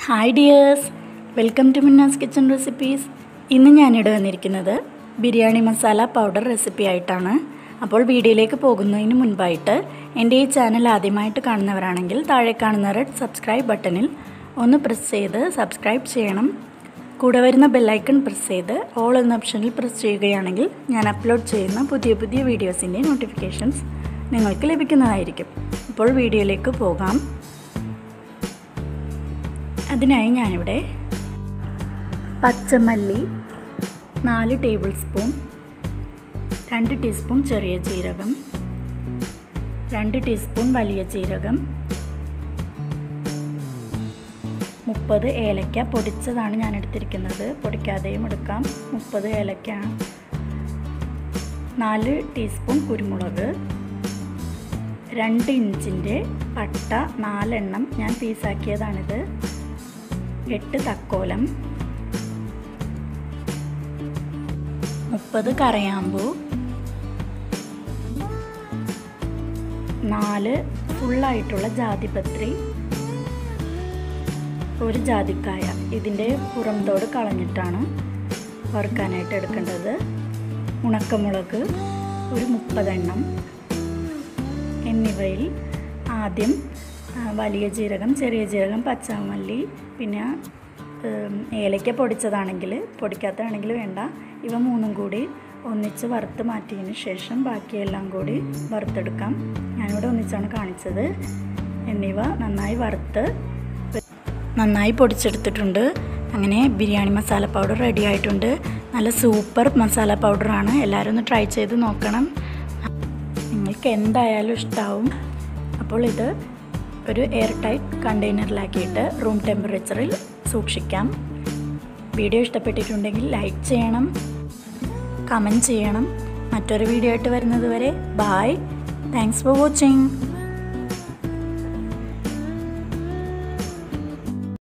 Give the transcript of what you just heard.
hi dears welcome to Minnas kitchen recipes ഇന്ന് ഞാനിവിടെ വന്നിരിക്കുന്നത് ബിരിയാണി മസാല പൗഡർ റെസിപ്പി ആയിട്ടാണ് അപ്പോൾ വീഡിയോയിലേക്ക് പോകുന്നതിന് മുൻപായിട്ട് എൻ്റെ ഈ ചാനൽ ആദ്യമായിട്ട് കാണുന്നവരാണെങ്കിൽ താഴെ കാണുന്ന റെഡ് സബ്സ്ക്രൈബ് ബട്ടണിൽ ഒന്ന് പ്രസ് ചെയ്ത് സബ്സ്ക്രൈബ് ചെയ്യണം കൂടെ വരുന്ന ബെല്ലൈക്കൺ പ്രസ് ചെയ്ത് ഓൾ എന്ന ഓപ്ഷനിൽ പ്രസ് ചെയ്യുകയാണെങ്കിൽ ഞാൻ അപ്ലോഡ് ചെയ്യുന്ന പുതിയ പുതിയ വീഡിയോസിൻ്റെ നോട്ടിഫിക്കേഷൻസ് നിങ്ങൾക്ക് ലഭിക്കുന്നതായിരിക്കും അപ്പോൾ വീഡിയോയിലേക്ക് പോകാം അതിനായി ഞാനിവിടെ പച്ചമല്ലി നാല് ടേബിൾ സ്പൂൺ രണ്ട് ടീസ്പൂൺ ചെറിയ ജീരകം രണ്ട് ടീസ്പൂൺ വലിയ ജീരകം മുപ്പത് ഏലക്ക പൊടിച്ചതാണ് ഞാൻ എടുത്തിരിക്കുന്നത് പൊടിക്കാതെയും എടുക്കാം മുപ്പത് ഏലക്ക നാല് ടീസ്പൂൺ കുരുമുളക് രണ്ട് ഇഞ്ചിൻ്റെ പട്ട നാലെണ്ണം ഞാൻ പീസാക്കിയതാണിത് എട്ട് തക്കോലം മുപ്പത് കറയാമ്പൂ നാല് ഫുള്ളായിട്ടുള്ള ജാതിപത്രി ഒരു ജാതിക്കായ ഇതിൻ്റെ പുറംതോട് കളഞ്ഞിട്ടാണ് വറുക്കാനായിട്ട് എടുക്കേണ്ടത് ഉണക്കമുളക് ഒരു മുപ്പതെണ്ണം എന്നിവയിൽ ആദ്യം വലിയ ജീരകം ചെറിയ ജീരകം പച്ചമല്ലി പിന്നെ ഏലയ്ക്ക പൊടിച്ചതാണെങ്കിൽ പൊടിക്കാത്തതാണെങ്കിൽ വേണ്ട ഇവ മൂന്നും കൂടി ഒന്നിച്ച് വറുത്ത് മാറ്റിയതിന് ശേഷം ബാക്കിയെല്ലാം കൂടി വറുത്തെടുക്കാം ഞാനിവിടെ ഒന്നിച്ചാണ് കാണിച്ചത് എന്നിവ നന്നായി വറുത്ത് നന്നായി പൊടിച്ചെടുത്തിട്ടുണ്ട് അങ്ങനെ ബിരിയാണി മസാല പൗഡർ റെഡി ആയിട്ടുണ്ട് നല്ല സൂപ്പർ മസാല പൗഡറാണ് എല്ലാവരും ഒന്ന് ട്രൈ ചെയ്ത് നോക്കണം നിങ്ങൾക്ക് എന്തായാലും ഇഷ്ടമാവും അപ്പോൾ ഇത് ഒരു എയർ ടൈറ്റ് കണ്ടെയ്നറിലാക്കിയിട്ട് റൂം ടെമ്പറേച്ചറിൽ സൂക്ഷിക്കാം വീഡിയോ ഇഷ്ടപ്പെട്ടിട്ടുണ്ടെങ്കിൽ ലൈക്ക് ചെയ്യണം കമൻറ്റ് ചെയ്യണം മറ്റൊരു വീഡിയോ ആയിട്ട് വരുന്നത് വരെ ബായ് താങ്ക്സ് ഫോർ വാച്ചിങ്